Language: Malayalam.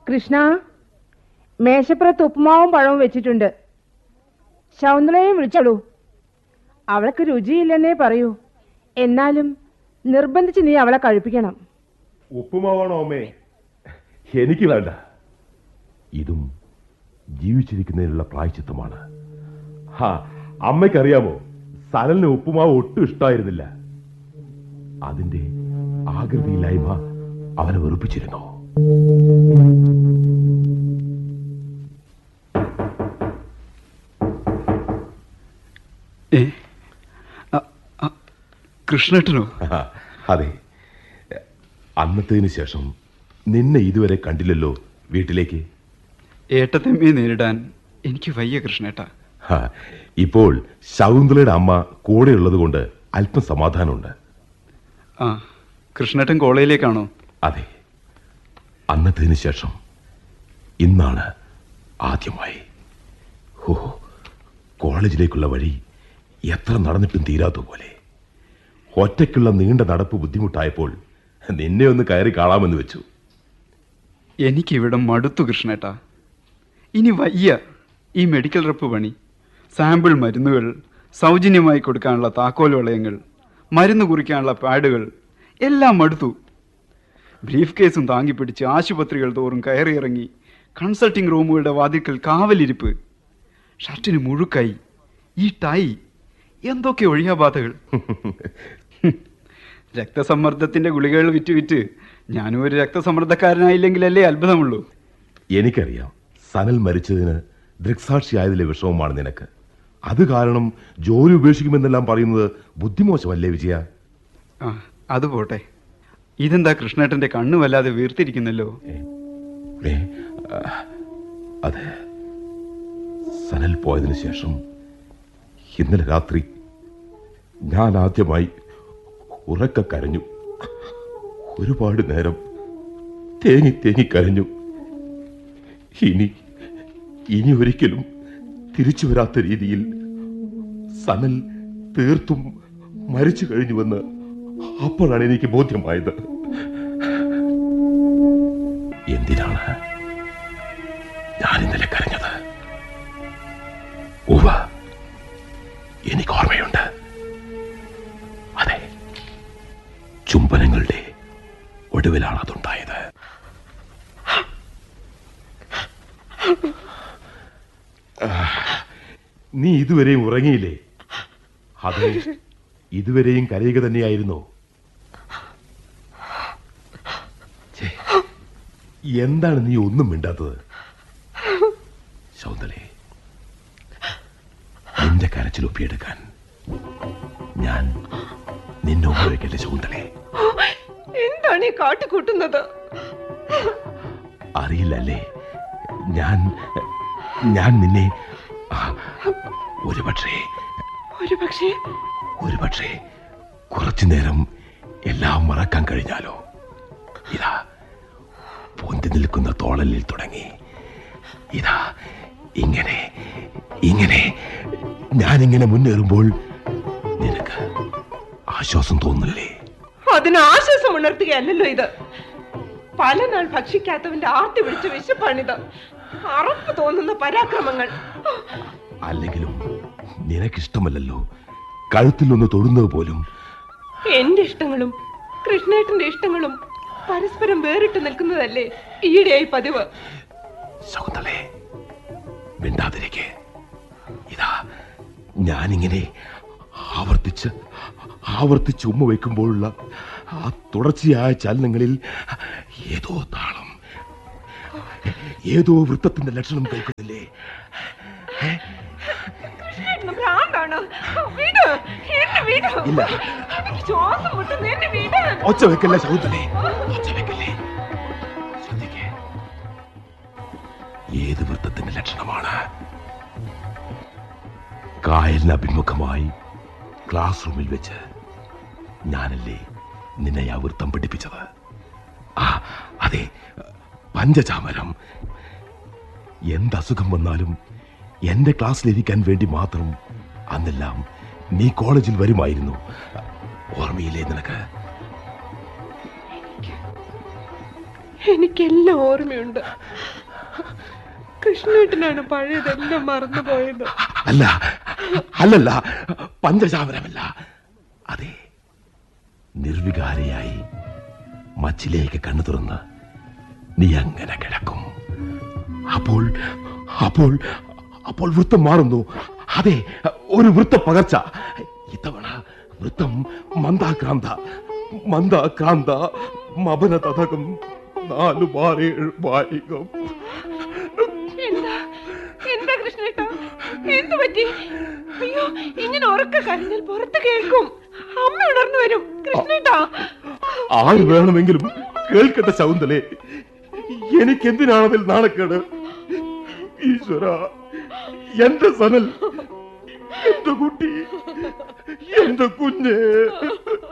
കൃഷ്ണ മേശപ്പുറത്ത് ഉപ്പുമാവും പഴവും വെച്ചിട്ടുണ്ട് ശൗന്ദലയും വിളിച്ചോളൂ അവൾക്ക് രുചിയില്ലെന്നേ പറയൂ എന്നാലും നിർബന്ധിച്ച് നീ അവളെ കഴിപ്പിക്കണം ഉപ്പുമാവാണോ അമ്മേ എനിക്ക് വേണ്ട ഇതും ജീവിച്ചിരിക്കുന്നതിനുള്ള പ്രായച്ചിത്തമാണ് ഹാ അമ്മയ്ക്കറിയാമോ സനലിന് ഉപ്പുമാവ് ഒട്ടും ഇഷ്ടമായിരുന്നില്ല അതിന്റെ ആകൃതിയില്ലായ്മ അവനെ വെറുപ്പിച്ചിരുന്നു ഏ അ- അ- കൃഷ്ണേട്ടനോ ആ, അതെ അന്നത്തേന് ശേഷം നിന്നെ ഇതുവരെ കണ്ടില്ലല്ലോ വീട്ടിലേക്ക് ഏട്ടത്തമ്മയെ നേരിടാൻ എനിക്ക് വയ്യ കൃഷ്ണേട്ട ഹാ, ഇപ്പോൾ ശകുന്തളയുടെ അമ്മ കൂടെയുള്ളത് കൊണ്ട് അല്പം സമാധാനമുണ്ട് ആ കൃഷ്ണേട്ടൻ കോളേജിലേക്കാണോ അതെ അന്നത്തേന് ശേഷം ഇന്നാണ് ആദ്യമായി ഓ കോളേജിലേക്കുള്ള വഴി എത്ര നടന്നിട്ടും തീരാത്ത പോലെ ഒറ്റയ്ക്കുള്ള നീണ്ട നടപ്പ് ബുദ്ധിമുട്ടായപ്പോൾ നിന്നെ ഒന്ന് കയറി കാണാമെന്ന് വെച്ചു എനിക്കിവിടെ മടുത്തു കൃഷ്ണേട്ട ഇനി വയ്യ ഈ മെഡിക്കൽ റപ്പ് പണി സാമ്പിൾ മരുന്നുകൾ സൗജന്യമായി കൊടുക്കാനുള്ള താക്കോൽ വളയങ്ങൾ മരുന്ന് കുറിക്കാനുള്ള പാഡുകൾ എല്ലാം മടുത്തു ബ്രീഫ് കേസും താങ്ങിപ്പിടിച്ച് ആശുപത്രികൾ തോറും കയറിയിറങ്ങി കൺസൾട്ടിംഗ് റൂമുകളുടെ വാതിൽക്കൽ കാവലിരിപ്പ് ഷർട്ടിന് മുഴുക്കായി ഈ ടൈ എന്തൊക്കെ ഒഴിയാബാധകൾ രക്തസമ്മർദ്ദത്തിന്റെ ഗുളികകൾ വിറ്റ് വിറ്റ് ഞാനും ഒരു രക്തസമ്മർദ്ദക്കാരനായില്ലെങ്കിലല്ലേ അത്ഭുതമുള്ളൂ എനിക്കറിയാം സനൽ മരിച്ചതിന് ദൃക്സാക്ഷിയായതിലെ വിഷമമാണ് നിനക്ക് അത് കാരണം ജോലി ഉപേക്ഷിക്കുമെന്നെല്ലാം പറയുന്നത് ബുദ്ധിമോശമല്ലേ വിജയ ആ അത് പോട്ടെ ഇതെന്താ കൃഷ്ണേട്ടന്റെ കണ്ണു വല്ലാതെ വീർത്തിരിക്കുന്നല്ലോ ഏ, ആ, അതെ സനൽ പോയതിനു ശേഷം ഇന്നലെ രാത്രി ഞാൻ ആദ്യമായി ഉറക്ക കരഞ്ഞു ഒരുപാട് നേരം തേങ്ങി തേങ്ങി കരഞ്ഞു ഇനി ഇനി ഒരിക്കലും തിരിച്ചു വരാത്ത രീതിയിൽ സനൽ തീർത്തും മരിച്ചു കഴിഞ്ഞുവെന്ന് അപ്പോഴാണ് എനിക്ക് ബോധ്യമായത് എന്തിനാണ് ഞാൻ ഇന്നലെ കരഞ്ഞത് ഉവ എനിക്ക് ഓർമ്മയുണ്ട് അതെ ചുംബനങ്ങളുടെ ഒടുവിലാണ് അതുണ്ടായത് ആ, നീ ഇതുവരെയും ഉറങ്ങിയില്ലേ അതെ ഇതുവരെയും കരയുക തന്നെയായിരുന്നോ ഛേ, എന്താണ് നീ ഒന്നും മിണ്ടാത്തത് ശൗന്തലേ നിന്റെ കരച്ചിൽ ഒപ്പിയെടുക്കാൻ ഞാൻ നിന്നെ ഉപയോഗിക്കല്ലേ ശകുന്തലേ എന്താണ് ഈ കാട്ടിക്കൂട്ടുന്നത് അറിയില്ലല്ലേ ഞാൻ ഞാൻ നിന്നെ ആ, ഒരുപക്ഷേ ഒരു പക്ഷേ ഒരുപക്ഷേ കുറച്ചു നേരം എല്ലാം മറക്കാൻ കഴിഞ്ഞാലോ ഇതാ പൊന്തി നിൽക്കുന്ന തോളലിൽ തുടങ്ങി ഇതാ ഇങ്ങനെ ഇങ്ങനെ ഞാനിങ്ങനെ മുന്നേറുമ്പോൾ നിനക്ക് ആശ്വാസം തോന്നില്ലേ അതിന് ആശ്വാസം ഉണർത്തുകയല്ലല്ലോ ഇത് പല നാൾ ഭക്ഷിക്കാത്തവന്റെ ആർത്തി പിടിച്ച വിശപ്പാണിത് അറപ്പ് തോന്നുന്ന പരാക്രമങ്ങൾ അല്ലെങ്കിലും നിനക്കിഷ്ടമല്ലല്ലോ കഴുത്തിൽ ഒന്ന് തൊടുന്നത് പോലും എന്റെ ഇഷ്ടങ്ങളും കൃഷ്ണേട്ടന്റെ ഇഷ്ടങ്ങളും പരസ്പരം വേറിട്ട് നിൽക്കുന്നതല്ലേ ഈയിടെയായി പതിവ് ശകുന്തളെ മിണ്ടാതിരിക്കെ ഇതാ ഞാനിങ്ങനെ ആവർത്തിച്ച് ആവർത്തിച്ച് ഉമ്മ വയ്ക്കുമ്പോഴുള്ള ആ തുടർച്ചയായ ചലനങ്ങളിൽ ഏതോ താളം ഏതോ വൃത്തത്തിന്റെ ലക്ഷണം കേൾക്കുന്നില്ലേ കൃഷ്ണേട്ടന് ഭ്രാന്താണ് വീട് എന്നെ വീട് ഇല്ല. എനിക്ക് ശ്വാസം മുട്ടുന്നു എന്നെ വീട് ഒച്ച വെക്കല്ലേ ശകുന്തളെ ഒച്ച വെക്കല്ലേ ശ്രദ്ധിക്കേ ഏത് വൃത്തത്തിന്റെ ലക്ഷണമാണ് കായലിന് അഭിമുഖമായി ക്ലാസ് റൂമിൽ വെച്ച് ഞാനല്ലേ നിന്നെ ആ വൃത്തം പഠിപ്പിച്ചത് ആ അതെ പഞ്ചചാമരം എന്തസുഖം വന്നാലും എന്റെ ക്ലാസ്സിലിരിക്കാൻ വേണ്ടി മാത്രം അന്നെല്ലാം നീ കോളേജിൽ വരുമായിരുന്നു ഓർമ്മയില്ലേ നിനക്ക് എനിക്കെല്ലാം ഓർമ്മയുണ്ട് കൃഷ്ണേട്ടനാണ് പഴയതെല്ലാം മറന്നുപോയത് അല്ല അല്ലല്ല പഞ്ചചാമരമല്ല അതെ നിർവികാരിയായി മച്ചിലേക്ക് കണ്ണു തുറന്ന് നീ അങ്ങനെ കിടക്കും അപ്പോൾ അപ്പോൾ അപ്പോൾ വൃത്തം മാറുന്നു അതെ ഒരു വൃത്ത പകർച്ച ഇത്തവണ വൃത്തം മന്ദാക്രാന്ത മന്ദാക്രാന്ത മപന തഥകം നാലു മാറേഴ് വായികം എന്താ എന്താ കൃഷ്ണേട്ട എന്തു പറ്റി അയ്യോ ഇങ്ങനെ ഉറക്ക കരഞ്ഞാൽ പുറത്ത് കേൾക്കും അമ്മ ഉണർന്നു വരും കൃഷ്ണേട്ടാ ആര് വേണമെങ്കിലും കേൾക്കട്ടെ ശൗന്തലേ എനിക്കെന്തിനാണതിൽ നാണക്കേട് ഈശ്വര എന്റെ സനൽ എന്റെ കുട്ടി എന്റെ കുഞ്ഞ്